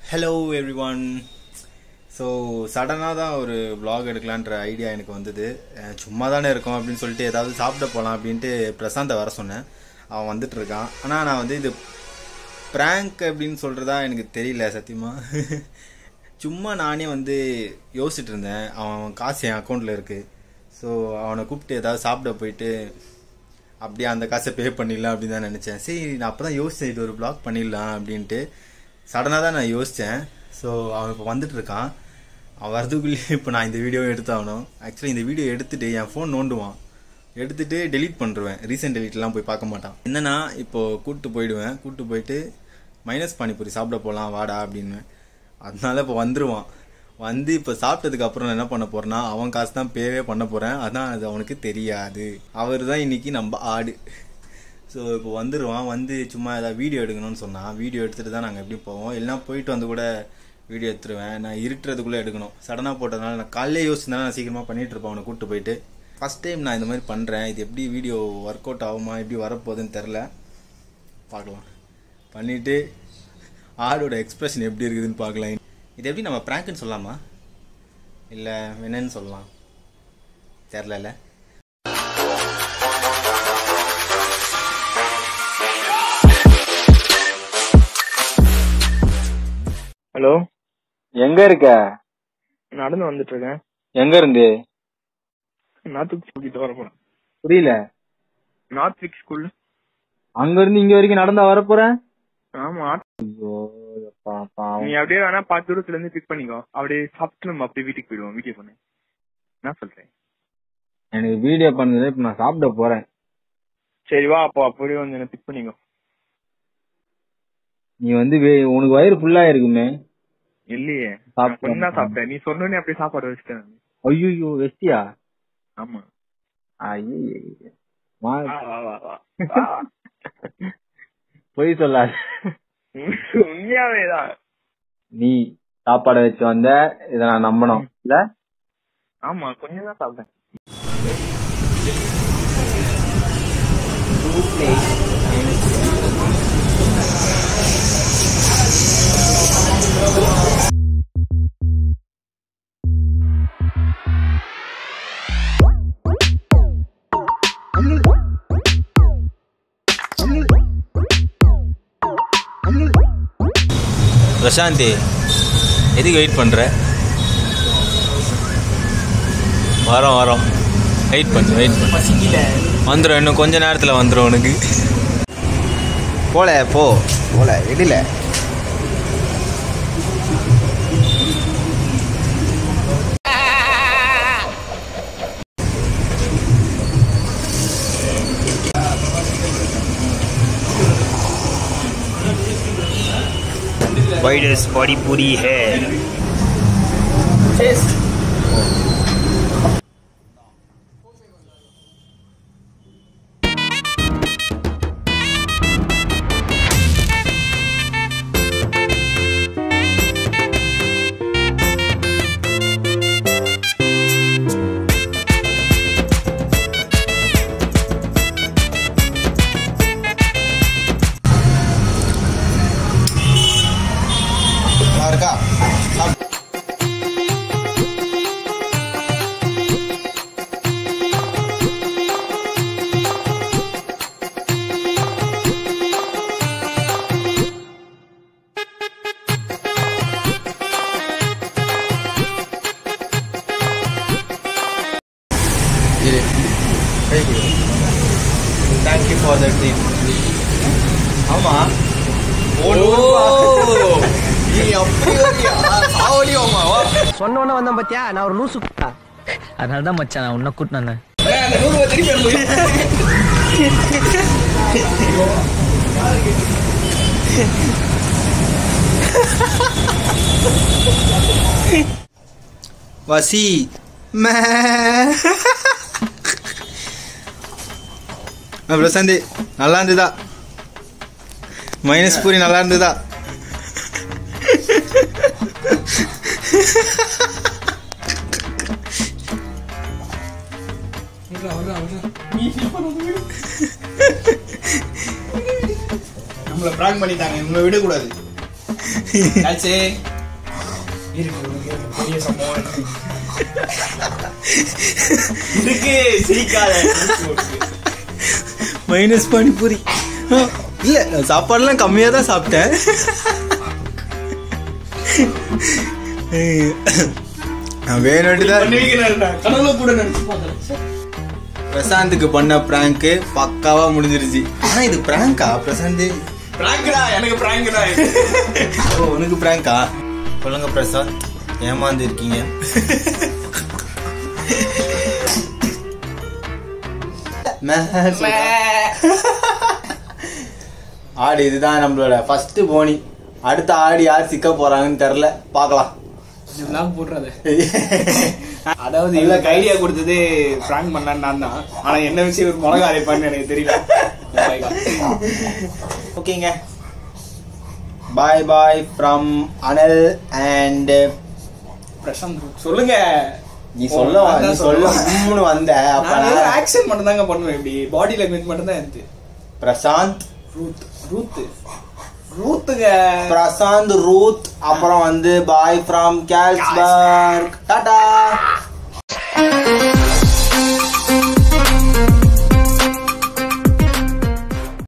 Hello every one so சடனாக தான் ஒரு vlog எடுக்கலான்ற ஐடியா எனக்கு வந்தது அஹ் சும்மா தானே இருக்கோம் அப்படின்னு சொல்லிட்டு ஏதாவது சாப்பிட போகலாம் அப்படின்ட்டு பிரசாந்தை வர சொன்னேன் அவன் வந்துட்டு இருக்கான் ஆனால் நான் வந்து இது ப்ராங்க் அப்படின்னு சொல்கிறதா எனக்கு தெரியல சத்தியமாக சும்மா நானே வந்து யோசிச்சுட்டு இருந்தேன் அவன் காசு என் அக்கௌண்ட்டில் இருக்குது ஸோ அவனை கூப்பிட்டு ஏதாவது சாப்பிட போயிட்டு அப்படியே அந்த காசை பே பண்ணிடலாம் அப்படின்னு தான் நினச்சேன் சரி நான் அப்போ தான் யோசித்தேன் இது ஒரு பிளாக் பண்ணிடலாம் அப்படின்ட்டு சடனாக தான் நான் யோசித்தேன் ஸோ அவன் இப்போ வந்துட்டு இருக்கான் அவன் வரதுக்குள்ளேயே இப்போ நான் இந்த வீடியோ எடுத்தாகணும் ஆக்சுவலி இந்த வீடியோ எடுத்துட்டு என் ஃபோன் நோண்டுவான் எடுத்துட்டு டெலீட் பண்ணிருவேன் ரீசெண்ட் டெலீட்லாம் போய் பார்க்க மாட்டான் என்னன்னா இப்போ கூப்பிட்டு போயிடுவேன் கூப்பிட்டு போயிட்டு மைனஸ் பானிபூரி சாப்பிட போகலாம் வாடா அப்படின்னு அதனால இப்போ வந்துருவான் வந்து இப்போ சாப்பிட்டதுக்கு அப்புறம் நான் என்ன பண்ண போறேன்னா அவன் காசு தான் பேவே பண்ண போறேன் அதான் அது அவனுக்கு தெரியாது அவர் தான் இன்னைக்கு நம்ம ஆடு ஸோ இப்போ வந்துடுவான் வந்து சும்மா ஏதாவது வீடியோ எடுக்கணும்னு சொன்னான் வீடியோ எடுத்துட்டு தான் நாங்கள் எப்படியும் போவோம் இல்லைனா போயிட்டு வந்து கூட வீடியோ எடுத்துருவேன் நான் இருட்டுறதுக்குள்ளே எடுக்கணும் சடனாக போட்டதுனால நான் காலையிலே யோசிச்சுனா நான் சீக்கிரமாக பண்ணிட்டு இருப்பேன் அவனை கூப்பிட்டு போயிட்டு ஃபர்ஸ்ட் டைம் நான் இந்த மாதிரி பண்ணுறேன் இது எப்படி வீடியோ ஒர்க் அவுட் ஆகுமா எப்படி வரப்போகுதுன்னு தெரில பார்க்கலாம் பண்ணிட்டு ஆடோட எக்ஸ்பிரஷன் எப்படி இருக்குதுன்னு பார்க்கலாம் இது எப்படி நம்ம ப்ராங்க்னு சொல்லலாமா இல்லை என்னன்னு சொல்லலாம் தெரிலல ஹலோ எங்க இருக்க நடந்து வந்துட்டு இருக்கேன் எங்க இருந்து நார்த் விக் ஸ்கூல் கிட்ட வர போறேன் புரியல நார்த் விக் ஸ்கூல் அங்க இருந்து இங்க வரைக்கும் நடந்தா வரப்போறேன் ஆமா ஐயோ எப்பா, பாவம். நீ அப்படியே வேணா பாத்து தூரத்துல இருந்து பிக் பண்ணிக்கோ அப்படியே சாப்பிட்டு நம்ம அப்படியே வீட்டுக்கு போயிடுவோம் வீடியோ பண்ணு என்ன சொல்றேன் எனக்கு வீடியோ பண்ணது இப்ப நான் சாப்பிட போறேன் சரி வா அப்போ அப்படியே வந்து என்ன பிக் பண்ணிக்கோ நீ வந்து வே- உனக்கு வயிறு ஃபுல்லா இருக்குமே இல்லையே நான் சாப்பிட்டேன். கொஞ்சம் தான் சாப்பிட்டேன் நீ சொன்னோடனே அப்படியே சாப்பாடு வச்சுட்டேன் ஐயோ வெஸ்டியா ஆமா ஐயோ வா, வா, வா, வா. வா. பொய் சொல்லாத உண்மையாவே தான் நீ சாப்பாடை வச்சு வந்த இத நான் நம்பணும் இல்ல ஆமா கொஞ்சம் தான் சாப்பிட்டேன் பிரசாந்தி எதுக்கு வெயிட் பண்ற வரோம் வரோம் வெயிட் பண்ணு வெயிட் பண்ணு வந்துடும் இன்னும் கொஞ்ச நேரத்துல வந்துடும் உனக்கு போல போ போல விடல वाइडस बॉडी पूरी है இருக்கா தேங்க்யூ ஃபார் த ட்ரீட் ஆமா நீ அப்படி வரியா சாவடி வாமா சொன்னோன்னு வந்தேன் பாத்தியா நான் ஒரு லூசு அதனால தான் மச்சான் நான் உன்ன கூட்டினு வந்தேன் வசி மே பிரசாந்தி நல்லா இருந்ததா மைனஸ் பூரி நல்லா இருந்ததா நம்மள பிராங்க் பண்ணிட்டாங்க இவங்களை விடக்கூடாது ஆச்சு இருக்கு உனக்கு இருக்கு, பெரிய சம்பவம் இருக்கு சிரிக்காத மைனஸ் பானிபூரி ஆ, இல்ல நான் சாப்பாடுலாம் கம்மியா தான் சாப்பிட்டேன் நான் வேணும்ட்டு தான் பண்ணுவீங்க கனவுல கூட நினைச்சு பார்த்தேன் பிரசாந்துக்கு பண்ண பிராங்க் பக்காவா முடிஞ்சிருச்சு ஆனா இது பிராங்கா பிரசாந்த் பிராங்க்டா எனக்கு பிராங்க்டா ஓ உனக்கு பிராங்கா சொல்லுங்க பிரசாந்த் ஏமாந்து இருக்கீங்க ஆடு இதுதான் நம்மளோட ஃபர்ஸ்ட் போனி அடுத்த ஆடு யார் சிக்க போறாங்கன்னு தெரியல பார்க்கலாம் இதெல்லாம் போடுறது அதாவது இவருக்கு ஐடியா கொடுத்தது பிராங்க் பண்ணான்னு நான் தான் ஆனா என்ன விஷயம் ஒரு மிளகா அரைப்பான்னு எனக்கு தெரியல Oh my God. ஓகேங்க bye bye from Anal and Prashanth சொல்லுங்க நீ சொல்ல நான் நீ தான் சொல்ல சொல்லுவேன். உம்முன்னு வந்த அப்ப நான் நான் ஆக்ஷன் மட்டும் தாங்க பண்ணுவேன் இப்படி பாடி லாங்குவேஜ் மட்டும் தான் இருக்கு பிரசாந்த் ரூத் ரூத் ரூத்துங்க பிரசாந்த் ரூத் அப்புறம் வந்து பாய் ஃப்ரம் கேல்ஸ்பர்க் டாடா